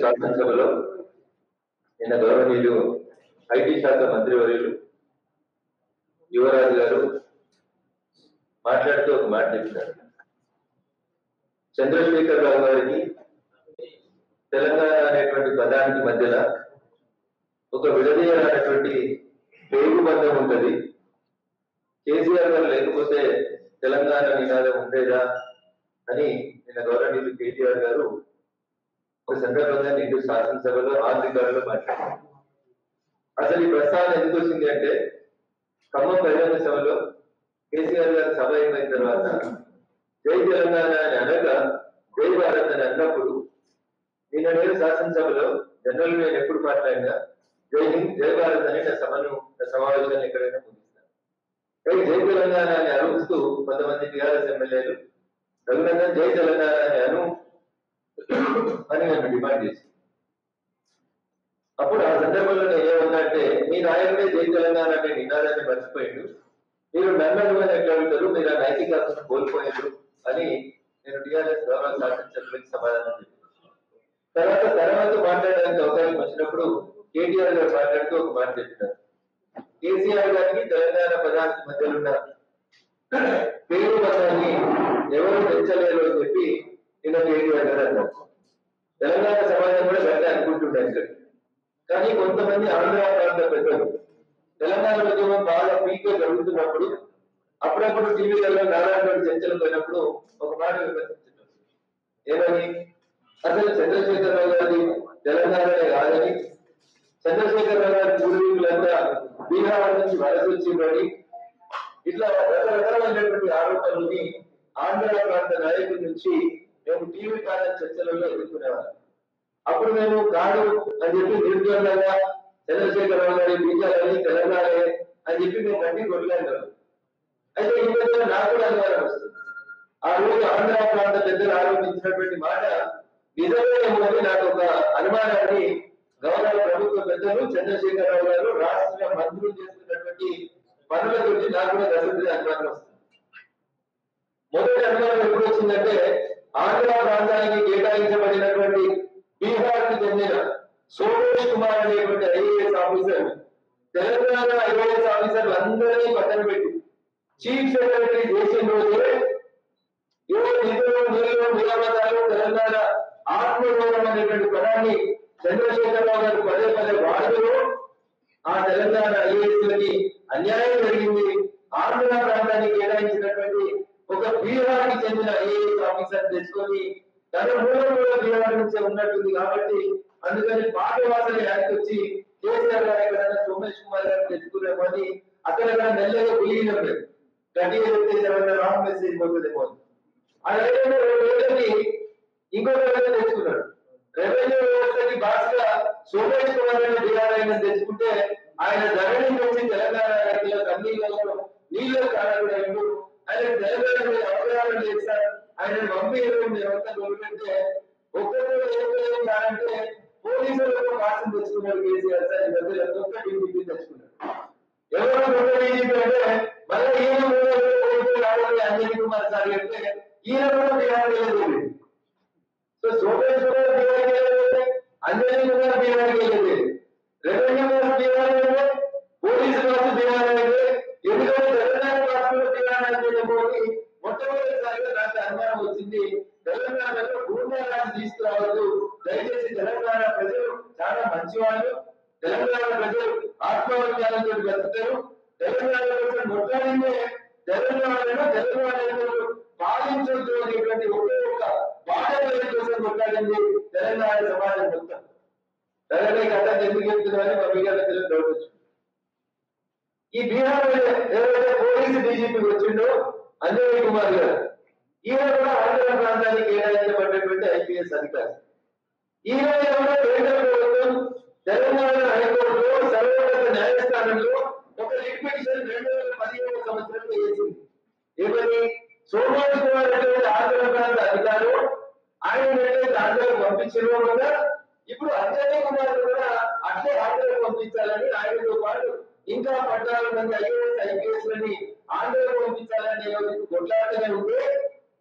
శాసనసభలో నిన్న గౌరవనీయులు ఐటీ శాఖ మంత్రివర్యులు యువరాజు గారు మాట్లాడుతూ ఒక మాట చెప్పినారు చంద్రశేఖర్ రావు గారికి తెలంగాణ అనేటువంటి పదానికి మధ్యలో ఒక విడదీయాలనేటువంటి పేరు బంధం ఉంటది కేసీఆర్ గారు లేకపోతే తెలంగాణ నినాదం ఉండేదా అని నిన్న గౌరవనీయులు కేటీఆర్ గారు ఒక సందర్భంగా నిండు శాసనసభలో ఆర్థికారులు మాట్లాడారు అసలు ఈ ప్రస్తావన ఎందుకు వచ్చింది అంటే ఖమ్మం బహిరంగ సభలో కేసీఆర్ గారు సభ అయిపోయిన తర్వాత జై తెలంగాణ అని అనగా జై భారత్ అని అన్నప్పుడు నిన్న నేను శాసనసభలో జనరల్ నేను ఎప్పుడు మాట్లాడినా జై హింద్ జై భారత్ అని నా సభను నా సమావేశాన్ని ఎక్కడైనా ముగిస్తాను కానీ జై తెలంగాణ అని అరుస్తూ కొంతమంది టీఆర్ఎస్ ఎమ్మెల్యేలు రఘునందన్ జై తెలంగాణ అని అను అని నన్ను డిమాండ్ చేసి అప్పుడు ఆ సందర్భంలో నేను ఏమన్నంటే మీ నాయకుడే జై తెలంగాణ అనే నినాదాన్ని మర్చిపోయిండు మీరు నన్ను అడుగుని ఎట్లా అడుగుతారు మీరు ఆ నైతికతను కోల్పోయారు అని నేను టీఆర్ఎస్ గౌరవ శాసనసభ్యులకి సమాధానం చెప్పాను తర్వాత తర్వాత మాట్లాడడానికి అవకాశం వచ్చినప్పుడు కేటీఆర్ గారు మాట్లాడుతూ ఒక మాట చెప్పినారు కేసీఆర్ గారికి తెలంగాణ పదానికి మధ్యలో ఉన్న పేరు పదాన్ని ఎవరు పెంచలేరు అని చెప్పి నిన్న కేటీఆర్ గారు అన్నారు తెలంగాణ సమాజం కూడా గట్టే అనుకుంటుండే ఇక్కడ కానీ కొంతమంది ఆంధ్ర ప్రాంత పెద్దలు తెలంగాణ ఉద్యమం బాగా పీకే జరుగుతున్నప్పుడు అప్పుడప్పుడు టీవీలలో నారాయణ చర్చలు పోయినప్పుడు ఒక మాట విమర్శించారు ఏమని అసలు చంద్రశేఖరరావు గారి తెలంగాణనే కాదని చంద్రశేఖరరావు గారి పూర్వీకులంతా బీహార్ నుంచి వలస వచ్చిందని ఇట్లా రకరకాలైనటువంటి ఆరోపణల్ని ఆంధ్ర ప్రాంత నాయకుల నుంచి మేము టీవీ కాల చర్చలలో ఎదుర్కొనేవాళ్ళం అప్పుడు మేము కాదు అని చెప్పి నిర్ద్వందంగా చంద్రశేఖరరావు గారి బీజాలని తెలంగాణ అని చెప్పి మేము గట్టి కొట్లాడారు అయితే ఈ మధ్య నాకు కూడా అనుమానం వస్తుంది ఆ రోజు ఆంధ్ర ప్రాంత పెద్దలు ఆరోపించినటువంటి మాట నిజమేమో అని నాకు ఒక అనుమానాన్ని గౌరవ ప్రభుత్వ పెద్దలు చంద్రశేఖరరావు గారు రాష్ట్ర మంత్రులు చేస్తున్నటువంటి పనుల గురించి నాకు కూడా దశరథి అనుమానం వస్తుంది మొదటి అనుమానం ఎప్పుడు వచ్చిందంటే ఆంధ్ర ప్రాంతానికి కేటాయించబడినటువంటి బీహార్ కు చెందిన సోమేష్ కుమార్ అనేటువంటి ఐఏఎస్ ఆఫీసర్ తెలంగాణ ఐఏఎస్ ఆఫీసర్లు అందరినీ పక్కన పెట్టి చీఫ్ సెక్రటరీ చేసిన రోజే ఏ నిధులు నీళ్లు నియామకాలు తెలంగాణ ఆత్మగౌరవం అనేటువంటి పదాన్ని చంద్రశేఖరరావు గారు పదే పదే వాడుతూ ఆ తెలంగాణ ఐఏఎస్ లకి అన్యాయం జరిగింది ఆంధ్ర ప్రాంతానికి కేటాయించినటువంటి ఒక బీహార్ కి చెందిన ఐఏఎస్ ఆఫీసర్ తెచ్చుకొని తన మూలం కూడా బీహార్ నుంచే ఉన్నట్టుంది కాబట్టి అందుకని పాఠవాసన యాక్ట్ వచ్చి కేసీఆర్ గారు ఎక్కడైనా సోమేష్ కుమార్ గారు తెచ్చుకున్నాము అని అక్కడ మెల్లగా విలీనం లేదు గట్టిగా చెప్తే ఏమైనా రాంగ్ మెసేజ్ పోతుందేమో అని. ఆ రైతులు రోజులకి ఇంకొక రైతు తెచ్చుకున్నాడు రెవెన్యూ వ్యవస్థకి బాగా సోమేష్ కుమార్ అని బీఆర్ ఆయన తెచ్చుకుంటే ఆయన ధరణి నుంచి తెలంగాణ రైతుల కన్నీళ్ళలో నీళ్ళ కారణం ఆయన తెలంగాణ మీద అవగాహన లేదు సార్ ఆయన పంపి మేమంతా గవర్నమెంటే ఒక్కరు ఏం కాదంటే పోలీసులకు కాసం తెచ్చుకున్నారు కేసీఆర్ సార్ ఈ మధ్య ఒక్క డీజీపీ తెచ్చుకున్నారు ఎవరు కొత్త డీజీపీ అంటే మళ్ళీ ఈయన మూడు పోలీసులు రావాలి అంజనీ కుమార్ సార్ అంటే ఈయన కూడా బీహార్ వెళ్ళలేదు సో సోమేష్ కుమార్ బీహార్ వెళ్ళలేదు అంజనీ కుమార్ బీహార్ వెళ్ళలేదు రెవెన్యూ వ్యవస్థ బీహార్ వెళ్ళలేదు పోలీసు వ్యవస్థ బీహార్ వెళ్ళలేదు ఎందుకంటే తెలంగాణ రాష్ట్రంలో బీహార్ వెళ్ళకపోతే మొట్టమొదటిసారిగా నాకు అనుమానం వచ్చింది తెలంగాణలో భూమిరాజు తీసుకురావద్దు దయచేసి తెలంగాణ ప్రజలు చాలా మంచివాళ్ళు తెలంగాణ ప్రజలు ఆత్మవిశ్వాసంతో బ్రతుకుతారు తెలంగాణ కోసం మొత్తాన్ని తెలంగాణలో తెలంగాణ పాలించొద్దు అనేటువంటి ఒకే ఒక బాధ్యత కోసం కొట్లాడింది తెలంగాణ సమాజం మొత్తం తెలంగాణ కథ ఎందుకు చెప్తున్నారని మా మీడియా మిత్రులకు డౌట్ వచ్చింది ఈ బీహార్ ఎవరైతే పోలీసు డీజీపీ వచ్చిండో అంజనీ కుమార్ గారు ఈయన కూడా ఆంధ్ర ప్రాంతానికి కేటాయించబడినటువంటి ఐపీఎస్ అధికారి ఈయన కూడా కేంద్ర ప్రభుత్వం తెలంగాణ హైకోర్టులో సర్వోన్నత న్యాయస్థానంలో ఒక రిట్ పిటిషన్ రెండు వేల పదిహేను సంవత్సరంలో వేసింది ఏమని సోమవారి కుమార్ అనేటువంటి ఆంధ్ర ప్రాంత అధికారు ఆయన ఎట్లయితే ఆంధ్రకు పంపించడం వల్ల ఇప్పుడు అంజనీ కుమార్ కూడా అట్లే ఆంధ్రకు పంపించాలని ఆయనతో పాటు ఇంకా పద్నాలుగు మంది ఐఏఎస్ ఐపీఎస్ లని ఆంధ్రకు పంపించాలని కొట్లాటనే ఉంటే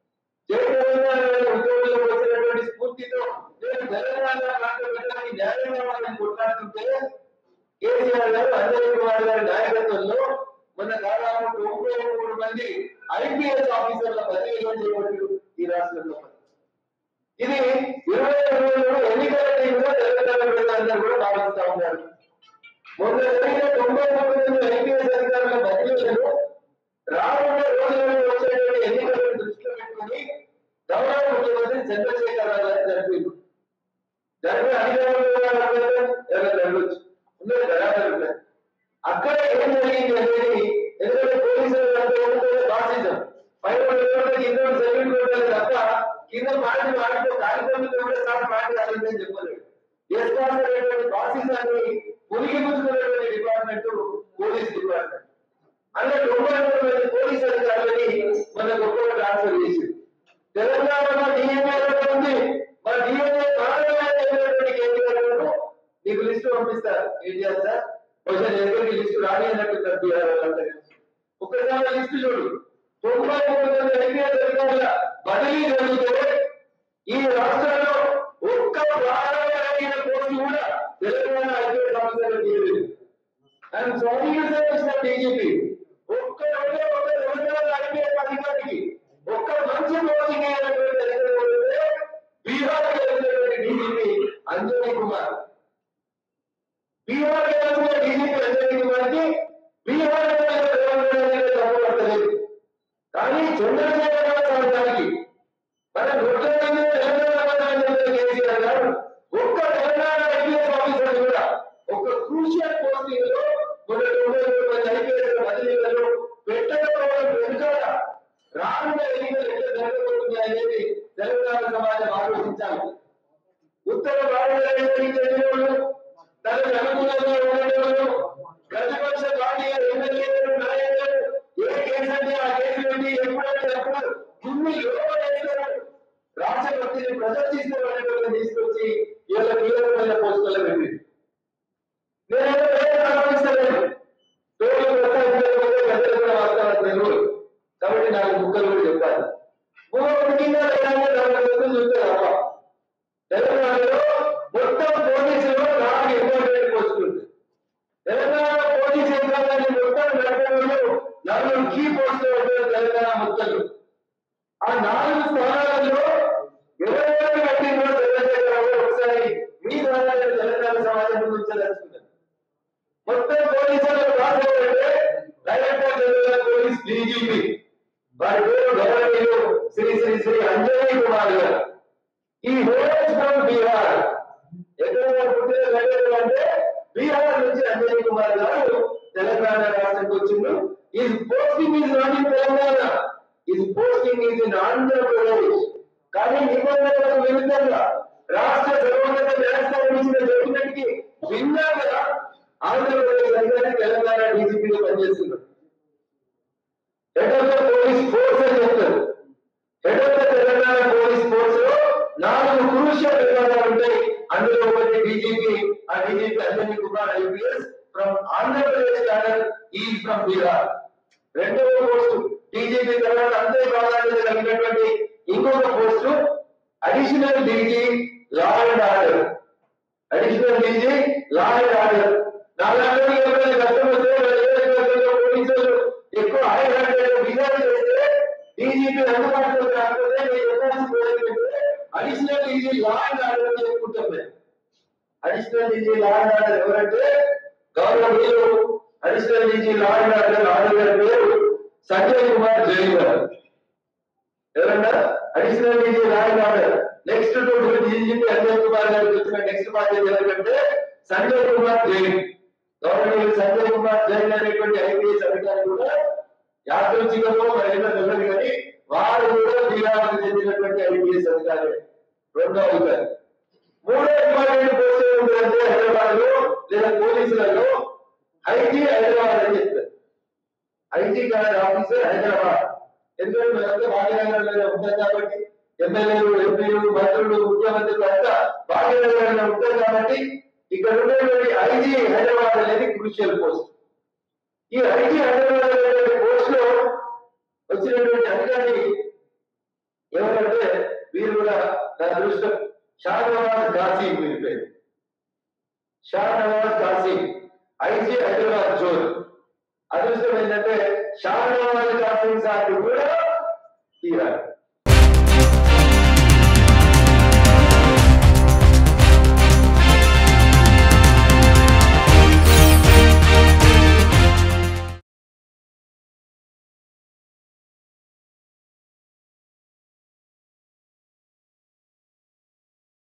జై తెలంగాణ అనే ఉద్యోగులకు వచ్చినటువంటి స్ఫూర్తితో నేను తెలంగాణ రాష్ట్ర ప్రజలకి న్యాయం కావాలని కొట్లాడుతుంటే కేసీఆర్ గారు అంజయ్ కుమార్ గారి నాయకత్వంలో మొన్న దాదాపు తొంభై మూడు మంది ఐపీఎస్ ఆఫీసర్ల బదిలీలో చేపట్టారు ఈ రాష్ట్రంలో ఇది ఇరవై ఇరవై మూడు ఎన్నికల టీంగా తెలంగాణ ప్రజలందరూ కూడా భావిస్తా ఉన్నారు మొన్న జరిగిన తొంభై మూడు మంది ఐపీఎస్ అధికారుల బదిలీలను రానున్న రోజులలో వచ్చేటువంటి ఎన్నికలను దృష్టిలో పెట్టుకుని గౌరవ ముఖ్యమంత్రి చంద్రశేఖర్ రావు గారు జరిపింది జరిపి అధికారులు ఎవరైనా జరగచ్చు ఉన్నది బరాబర్ ఉన్నది అక్కడ ఏం జరిగింది అనేది ఎందుకంటే పోలీసులు అంటే ఏముంటుంది బాసిజం పైన ఉన్నటువంటి కింద సర్వీస్ కొట్టాలి తప్ప కింద పార్టీ వాటితో కార్యక్రమంలో కూడా సార్ పార్టీ రాలేదని చెప్పలేదు చేస్తాల్సినటువంటి బాసిజాన్ని పులిగి పుచ్చుకున్నటువంటి డిపార్ట్మెంట్ పోలీస్ డిపార్ట్మెంట్ అందులో తొంభై మూడు మంది పోలీస్ అధికారులని మన గొప్పగా ట్రాన్స్ఫర్ చేసింది తెలంగాణలో డిఎంఏ ఉంది మా డిఎంఏ కారణమైనటువంటి కేంద్రాలు నీకు లిస్టు పంపిస్తారు ఏం చేయాలి సార్ బహుశా నీ దగ్గరికి లిస్టు రాని అన్నట్టు బీఆర్ వాళ్ళందరూ ఒక్కసారి లిస్టు చూడు తొంభై మూడు మంది ఐపీఎస్ అధికారుల బదిలీ జరిగితే ఈ రాష్ట్రంలో ఒక్క ప్రారంభమైన పోస్టు కూడా తెలంగాణ ఐపీఎస్ ఆఫీసర్లు తీయలేదు అండ్ సారీ మిస్టర్ డీజీపీ ఒక్క రోజు ఒక తెలంగాణ ఐపీఎస్ అధికారికి ఒక్క మంచి పోస్టింగ్ అయినటువంటి తెలంగాణ బీహార్ వెళ్ళినటువంటి డీజీపీ అంజనీ కుమార్ బీహార్ వెళ్ళిన డీజీపీ అంజనీ కుమార్కి బీహార్ తప్పబడతలేదు కానీ చంద్రశేఖర రావు గారికి మన గుర్తుంది తెలంగాణ ప్రధానమంత్రి కేసీఆర్ గారు ఒక్క తెలంగాణ ఐపీఎస్ ఆఫీసర్ కూడా ఒక క్రూషియల్ పోస్టింగ్ లో మన తొంభై మూడు మంది ఐపీఎస్ బదిలీలలో పెట్టకపోవడం వెనుకాల రానున్న ఎన్నికలు ఎట్లా జరగబోతుంది అనేది తెలంగాణ సమాజం ఆలోచించాలి ఉత్తర భారతదేశానికి చెందిన వాళ్ళు తనకు అనుకూలంగా ఉండేవాళ్ళు ప్రతిపక్ష పార్టీ ఎమ్మెల్యేలు నాయకులు ఏ కేసు అంటే ఆ కేసు నుండి ఎప్పుడంటే అప్పుడు దుమ్మి లోపడేస్తారు రాష్ట్రపతిని ప్రదర్శిస్తున్నటువంటి తీసుకొచ్చి వీళ్ళ కీలకమైన పోస్టుల్లో పెట్టింది నేనైతే వేరే ఆలోచిస్తలేదు పేర్లు ప్రస్తావించకపోతే పెద్దలు కూడా వాస్తవాలు తెలియదు కాబట్టి నాకు ముక్కలు కూడా చెప్పాలి మూడు ముఖ్యంగా లేదంటే దాని గురించి చూస్తే తప్ప తెలంగాణలో మొత్తం పోలీసులు నాలుగు ఇంపార్టెంట్ పోస్టులు ఉన్నాయి. తెలంగాణ పోలీస్ యంత్రాంగాన్ని మొత్తం నడపడంలో నలుగురు కీ పోస్టులు ఉంటారు తెలంగాణ మొత్తంలో ఆ నాలుగు స్థానాలలో ఎవరెవరు కట్టిందో చంద్రశేఖరరావు గారు ఒకసారి మీ ద్వారా నేను తెలంగాణ సమాజం ముందు ఉంచదలుచుకున్నాను మొత్తం పోలీసులు రాసేవారంటే డైరెక్టర్ జనరల్ పోలీస్ డీజీపీ వారి పేరు గవర్నీయులు శ్రీ శ్రీ శ్రీ అంజనీ కుమార్ గారు ఈ హోల్స్ ఫ్రమ్ బీహార్ ఎక్కడ పుట్టిన గడ్డలు అంటే బీహార్ నుంచి అంజనీ కుమార్ గారు తెలంగాణ రాష్ట్రానికి వచ్చిండు ఈ posting is not in Telangana ఈ పోస్టింగ్ ఈజ్ ఇన్ ఆంధ్రప్రదేశ్ కానీ నిబంధనలకు విరుద్ధంగా రాష్ట్ర సర్వోన్నత న్యాయస్థానం ఇచ్చిన జడ్జిమెంట్ కి భిన్నంగా ఆంధ్రప్రదేశ్ అధికారి తెలంగాణ డీజీపీగా పనిచేస్తున్నారు head of the police force అని చెప్తారు head of the Telangana police force లో నాలుగు క్రూషియల్ విభాగాలు ఉంటాయి అందులో ఒకటి డీజీపీ ఆ DGP Anjani Kumar IPS from Andhra Pradesh cadre ఈ ఫ్రమ్ బీహార్ రెండవ పోస్టు డీజీపీ తర్వాత అంతే ప్రాధాన్యత కలిగినటువంటి ఇంకొక post additional DG law and order additional DG law and order నాలుగు ఎవరైనా కష్టం వస్తే వాళ్ళ నియోజకవర్గంలో పోలీసులు ఎక్కువ హైదరాబాద్ బిజారు చేస్తే డీజీపీ అందుబాటులో రాకపోతే మీరు ఇవ్వాల్సి పోయిందంటే additional DG law and order చెప్పుకుంటాం మేము additional DG law and order ఎవరంటే గౌరవనీయులు additional DG law and order order గారి పేరు సంజయ్ కుమార్ జైన్ గారు ఎవరన్నా additional DG law and order next to DGP Ajay Kumar గారికి వచ్చిన నెక్స్ట్ బాధ్యత ఎవరంటే సంజయ్ కుమార్ జైన్ గవర్నర్ సంజయ్ కుమార్ జైన్ అనేటువంటి ఐపీఎస్ అధికారి కూడా యాదృచ్ఛికమో మరేదో తెలియదు కానీ వారు కూడా బీహార్కి చెందినటువంటి ఐపీఎస్ అధికారి రెండో అధికారి మూడో ఇంపార్టెంట్ పోస్ట్ ఏముందంటే హైదరాబాద్ లో లేదా పోలీసులలో ఐటీ హైదరాబాద్ అని చెప్తారు ఐటీ గార్డ్ ఆఫీసర్ హైదరాబాద్ ఎందుకంటే మేమంతా భాగ్యనగరంలో ఉంటాం కాబట్టి ఎమ్మెల్యేలు ఎంపీలు మంత్రులు ముఖ్యమంత్రులు అంతా భాగ్యనగరంలో ఉంటారు కాబట్టి ఇక్కడ ఉండేటువంటి ఐజీ హైదరాబాద్ అనేది క్రూషియల్ పోస్ట్ ఈ ఐజీ హైదరాబాద్ అనేటువంటి పోస్ట్ లో వచ్చినటువంటి అధికారి ఎవరంటే వీరు కూడా నా దృష్టం షానవాజ్ కాసీ వీరి పేరు షానవాజ్ కాసీ ఐజీ హైదరాబాద్ జోన్ అదృష్టం ఏంటంటే షానవాజ్ కాసీ సార్ కూడా తీరాలి